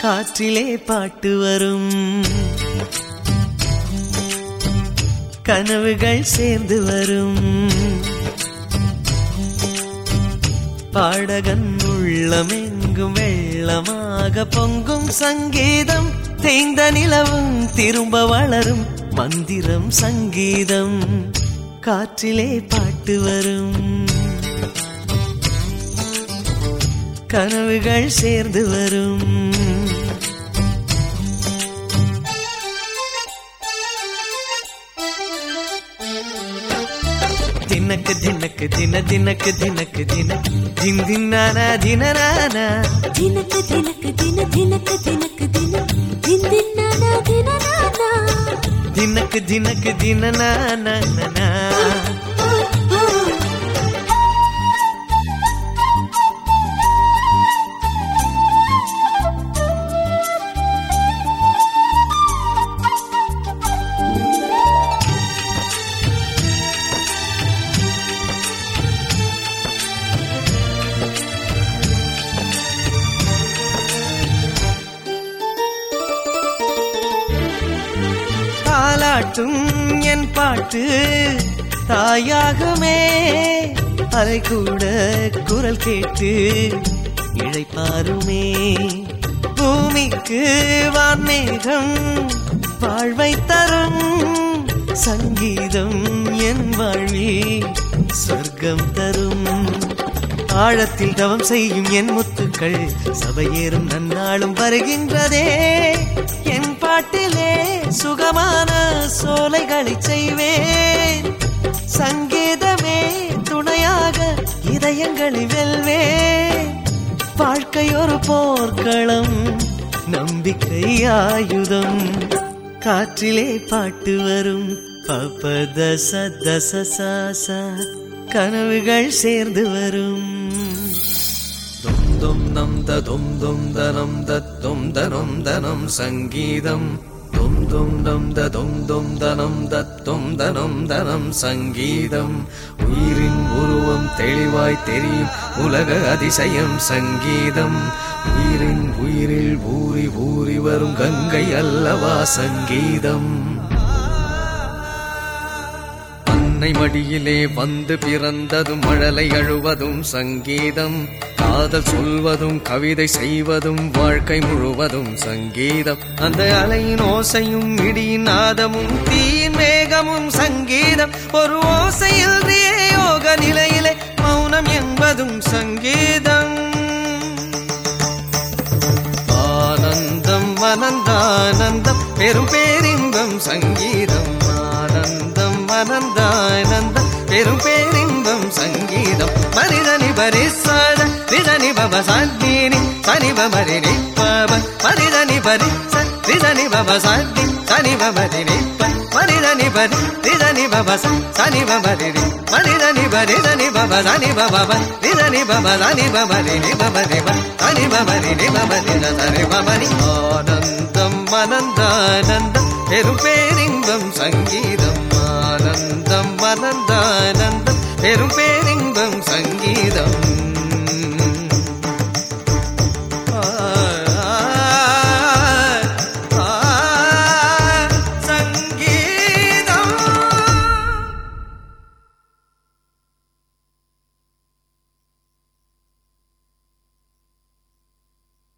காற்றிலே பாட்டு வரும் கனவுகள் சேர்ந்து வரும் பாடகன் உள்ளமெங்கும் வெள்ளமாக பொங்கும் சங்கீதம் தேய்ந்த நிலவும் திரும்ப வளரும் மந்திரம் சங்கீதம் காற்றிலே பாட்டு வரும் கனவுகள் சேர்ந்து வரும் தினக்கு தினக்கு தின தினக்கு தினக்கு தின தின் தின்னான தினனானா தினக்கு தினக்கு தின தினக்கு தினக்கு தின தின் தின்னானா தினனானா தினக்கு தினக்கு தினனானா தாலாட்டும் என் பாட்டு தாயாகுமே அலை கூட குரல் கேட்டு இழைப்பாருமே பூமிக்கு வான்மேகம் வாழ்வை தரும் சங்கீதம் என் வாழ்வில் சொர்க்கம் தரும் ஆழத்தில் தவம் செய்யும் என் முத்துக்கள் சபையேறும் நன்னாளும் வருகின்றதே என் பாட்டிலே சுகமான சோலைகளை செய்வேன் சங்கீதமே துணையாக இதயங்களை வெல்வேன் வாழ்க்கை ஒரு போர்க்களம் நம்பிக்கை ஆயுதம் காற்றிலே பாட்டு வரும் பபத சதச சாசா கனவுகள் சேர்ந்து வரும் தும் தும் நம் த தும் தும் தனம் தத்தும் தனம் தனம் சங்கீதம் தும் தும் நம் த தும் தும் தனம் தத்தும் தனம் தனம் சங்கீதம் உயிரின் உருவம் தெளிவாய் தெரியும் உலக அதிசயம் சங்கீதம் உயிரின் உயிரில் ஊறி ஊறி வரும் கங்கை அல்லவா சங்கீதம் அன்னை மடியிலே வந்து பிறந்ததும் மழலை அழுவதும் சங்கீதம் காதல் சொல்வதும் கவிதை செய்வதும் வாழ்க்கை முழுவதும் சங்கீதம் அந்த அலையின் ஓசையும் இடியின் நாதமும் தீயின் மேகமும் சங்கீதம் ஒரு ஓசையில் யோக நிலையிலே மௌனம் என்பதும் சங்கீதம் ஆனந்தம் அனந்தானந்தம் பெரும் பேரின்பம் சங்கீதம் ஆனந்தம் அனந்தானந்தம் பெரும் பேரின்பம் சங்கீதம் மனிதனி பரிசாத நிதனி பவ சாந்தினி சனி பமரி நிப்பவ மனிதனி பரி நிதனி பவ சாந்தி சனி பமரி நிப்ப மனிதனி பரி நிதனி பவ சனி பமரி மனிதனி பரி தனி பவ சனி பவ நிதனி பவ சனி பமரி நி பமரி சனி பமரி நி பமரி சனி பமரி ஆனந்தம் அனந்தானந்தம் பெரும்